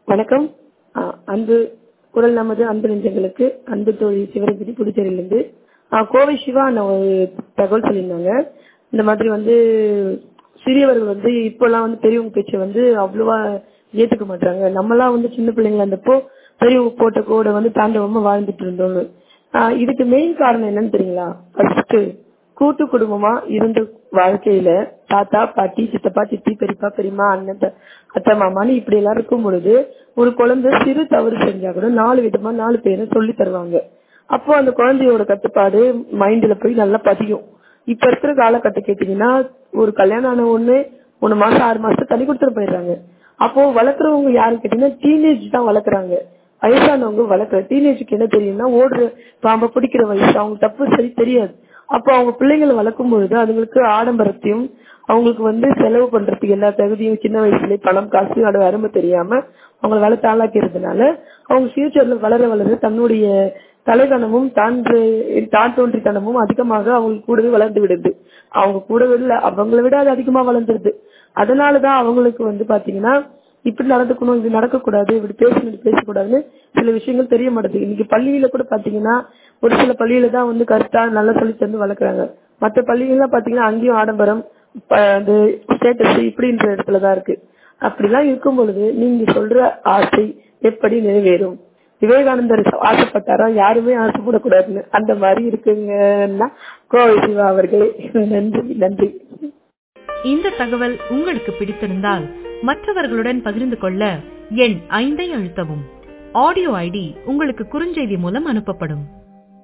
வணக்கம் ஆ, அன்பு குரல் நமது அன்பு நெஞ்சங்களுக்கு அன்பு தோழி சிவரஞ்சனி புதுச்சேரியிலிருந்து ஆ, கோவை சிவா நான் ஒரு தகவல் சொல்லியிருந்தாங்க இந்த மாதிரி வந்து சிறியவர்கள் வந்து இப்பெல்லாம் வந்து பெரியவங்க பேச்சை வந்து அவ்வளவா ஏத்துக்க மாட்டாங்க நம்மலாம் வந்து சின்ன பிள்ளைங்களா இருந்தப்போ பெரியவங்க போட்ட கோடை வந்து தாண்டவமா வாழ்ந்துட்டு இருந்தோம் ஆ, இதுக்கு மெயின் காரணம் என்னன்னு தெரியுங்களா ஃபர்ஸ்ட் கூட்டு குடும்பமா இருந்த வாழ்க்கையில தாத்தா பாட்டி சித்தப்பா சித்தி பெரியப்பா பெரியம்மா அண்ணன் த- அத்தை மாமான்னு இப்படி எல்லாம் இருக்கும் பொழுது ஒரு குழந்தை சிறு தவறு செஞ்சா கூட நாலு விதமா நாலு பேரை சொல்லி தருவாங்க அப்போ அந்த குழந்தையோட கட்டுப்பாடு மைண்ட்ல போய் நல்லா பதியும் இப்ப இருக்கிற காலகட்டம் கேட்டீங்கன்னா ஒரு கல்யாணம் ஆன ஒண்ணு மூணு மாசம் ஆறு மாசம் தனி கொடுத்துட்டு போயிடுறாங்க அப்போ வளர்க்குறவங்க யாருன்னு கேட்டீங்கன்னா டீனேஜ் தான் வளர்க்குறாங்க வயசானவங்க வளர்க்குற டீனேஜுக்கு என்ன தெரியும்னா ஓடுற பாம்ப பிடிக்கிற வயசு அவங்க தப்பு சரி தெரியாது அப்போ அவங்க பிள்ளைங்களை வளர்க்கும் பொழுது அதுங்களுக்கு ஆடம்பரத்தையும் அவங்களுக்கு வந்து செலவு பண்றதுக்கு எல்லா தகுதியும் சின்ன வயசுலயே பணம் காசு அதோட அருமை தெரியாம அவங்களை வளர்த்து ஆளாக்கிறதுனால அவங்க ஃபியூச்சர்ல வளர வளர தன்னுடைய தலைகணமும் தான் தான் தோன்றித்தனமும் அதிகமாக அவங்க கூடவே வளர்ந்து விடுது அவங்க கூடவே இல்ல அவங்கள விட அது அதிகமா வளர்ந்துருது அதனாலதான் அவங்களுக்கு வந்து பாத்தீங்கன்னா இப்படி நடந்துக்கணும் இப்படி நடக்கக்கூடாது இப்படி பேசணும் இப்படி பேசக்கூடாதுன்னு சில விஷயங்கள் தெரிய மாட்டேங்குது இன்னைக்கு பள்ளியில கூட பாத்தீங்கன்னா ஒரு சில பள்ளியில தான் வந்து கரெக்டா நல்லா சொல்லி தந்து வளர்க்குறாங்க மற்ற பள்ளிகள்லாம் பாத்தீங்கன்னா அங்கேயும் ஆடம்பரம் ப- அந்த ஸ்டேட்டஸ் இப்படின்ற இடத்துலதான் இருக்கு அப்படிலாம் இருக்கும் பொழுது நீங்க சொல்ற ஆசை எப்படி நிறைவேறும் விவேகானந்தர் ஆசைப்பட்டாரா யாருமே ஆசைப்படக்கூடாதுன்னு அந்த மாதிரி இருக்குங்கன்னா கோவை சிவா அவர்களே நன்றி நன்றி இந்த தகவல் உங்களுக்கு பிடித்திருந்தால் மற்றவர்களுடன் பகிர்ந்து கொள்ள எண் ஐந்தை அழுத்தவும் ஆடியோ ஐடி உங்களுக்கு குறுஞ்செய்தி மூலம் அனுப்பப்படும்